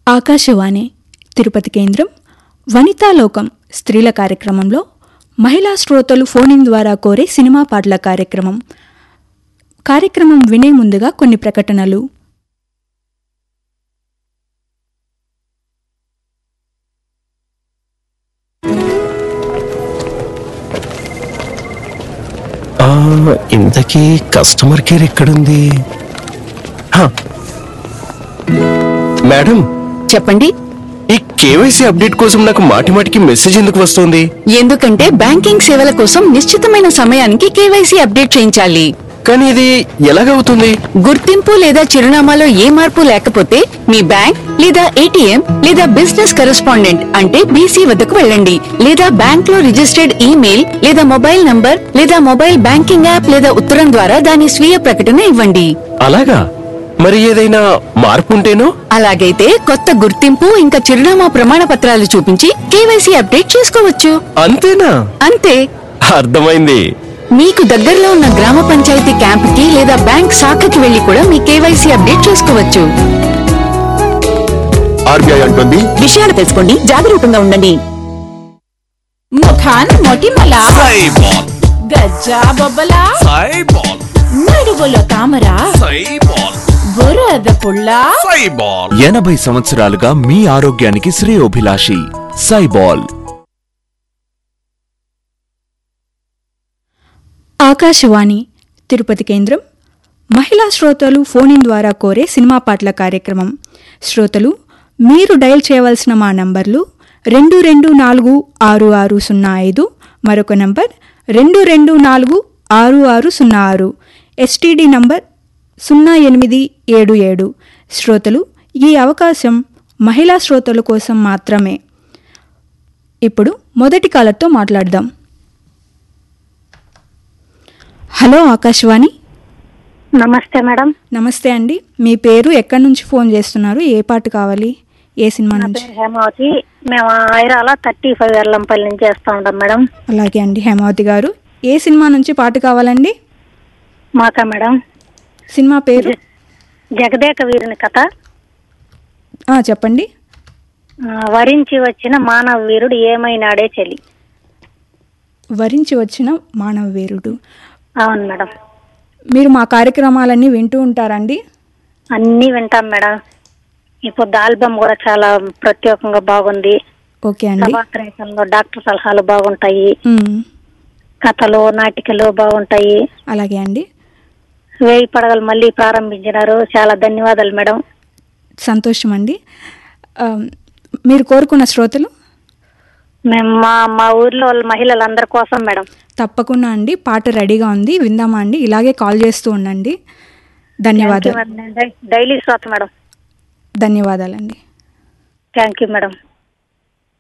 ఆకాశవాణి తిరుపతి కేంద్రం వనితాలోకం స్త్రీల కార్యక్రమంలో మహిళా శ్రోతలు ఫోన్ ఇన్ ద్వారా కోరే సినిమా పాటల కార్యక్రమం కార్యక్రమం వినే ముందుగా కొన్ని ప్రకటనలు ఆ, ఇంతకీ కస్టమర్ కేర్ ఎక్కడుంది హా. మేడం చెప్పండి ఈ కేవైసీ అప్డేట్ కోసం నాకు మాటి మాటికి మెసేజ్ ఎందుకు వస్తుంది ఎందుకంటే బ్యాంకింగ్ సేవల కోసం నిశ్చితమైన సమయానికి కేవైసీ అప్డేట్ చేయించాలి కానీ ఇది ఎలాగవుతుంది గుర్తింపు లేదా చిరునామాలో ఏ మార్పు లేకపోతే మీ బ్యాంక్ లేదా ఏటీఎం లేదా బిజినెస్ కరెస్పాండెంట్ అంటే బీసీ వద్దకు వెళ్ళండి లేదా బ్యాంక్ లో రిజిస్టర్డ్ ఈమెయిల్ లేదా మొబైల్ నంబర్ లేదా మొబైల్ బ్యాంకింగ్ యాప్ లేదా ఉత్తరం ద్వారా దాని స్వీయ ప్రకటన ఇవ్వండి అలాగా మరి ఏదైనా మార్పు ఉంటేనో అలాగైతే కొత్త గుర్తింపు ఇంకా చిరునామా ప్రమాణ పత్రాలు చూపించి కేవైసీ అప్డేట్ చేసుకోవచ్చు అంతేనా అంతే అర్థమైంది మీకు దగ్గరలో ఉన్న గ్రామ పంచాయతీ క్యాంపుకి లేదా బ్యాంక్ శాఖకి వెళ్లి కూడా మీ కేవైసీ అప్డేట్ చేసుకోవచ్చు ఆర్బీఐ అంటుంది విషయాలు తెలుసుకోండి జాగరూకంగా ఉండండి ముఖాన్ మొటిమల సైబాల్ గజ్జా బొబ్బల సైబాల్ నడుగులో తామర సైబాల్ బురద పుల్ల సైబాల్ ఎనభై సంవత్సరాలుగా మీ ఆరోగ్యానికి శ్రేయోభిలాషి సైబాల్ ఆకాశవాణి తిరుపతి కేంద్రం మహిళా శ్రోతలు ఫోన్ ఇన్ ద్వారా కోరే సినిమా పాటల కార్యక్రమం శ్రోతలు మీరు డయల్ చేయవలసిన మా నంబర్లు రెండు రెండు నాలుగు ఆరు ఆరు సున్నా ఐదు మరొక నంబర్ రెండు రెండు నాలుగు ఆరు ఆరు సున్నా ఆరు ఎస్టీడీ నంబర్ సున్నా ఎనిమిది ఏడు ఏడు శ్రోతలు ఈ అవకాశం మహిళా శ్రోతల కోసం మాత్రమే ఇప్పుడు మొదటి కాలర్తో మాట్లాడదాం హలో ఆకాశవాణి నమస్తే మేడం నమస్తే అండి మీ పేరు ఎక్కడి నుంచి ఫోన్ చేస్తున్నారు ఏ పాట కావాలి ఏ సినిమా నా నుంచి పేరు హేమావతి మేము ఐరాల థర్టీ ఫైవ్ ఎర్లంపల్లి నుంచి చేస్తా ఉంటాం మేడం అలాగే అండి హేమావతి గారు ఏ సినిమా నుంచి పాట కావాలండి మాకా మేడం సినిమా పేరు జగదేక వీరుని కథ ఆ, చెప్పండి ఆ, వరించి వచ్చిన మానవ వీరుడు ఏమైనాడే చెలి వరించి వచ్చిన మానవ వీరుడు అవును మేడం మీరు మా కార్యక్రమాలన్నీ వింటూ ఉంటారండి అన్నీ వింటాం మేడం ఇప్పుడు ఆల్బమ్ కూడా చాలా ప్రత్యేకంగా బాగుంది ఓకే అండి ప్రభాకరేశంలో డాక్టర్ సలహాలు బాగుంటాయి ఉమ్, కథలు నాటికలు బాగుంటాయి అలాగే అండి వేయి పడగలు మళ్ళీ ప్రారంభించినారు చాలా ధన్యవాదాలు మేడం సంతోషం అండి ఆ, మీరు కోరుకున్న శ్రోతలు మేము మా మా ఊర్లో వాళ్ళ మహిళలందరి కోసం మేడం తప్పకుండా అండి పాట రెడీగా ఉంది విందామా అండి ఇలాగే కాల్ చేస్తూ ఉండండి ధన్యవాదాలు డైలీ శ్రోత మేడం ధన్యవాదాలండి థ్యాంక్ యూ మేడం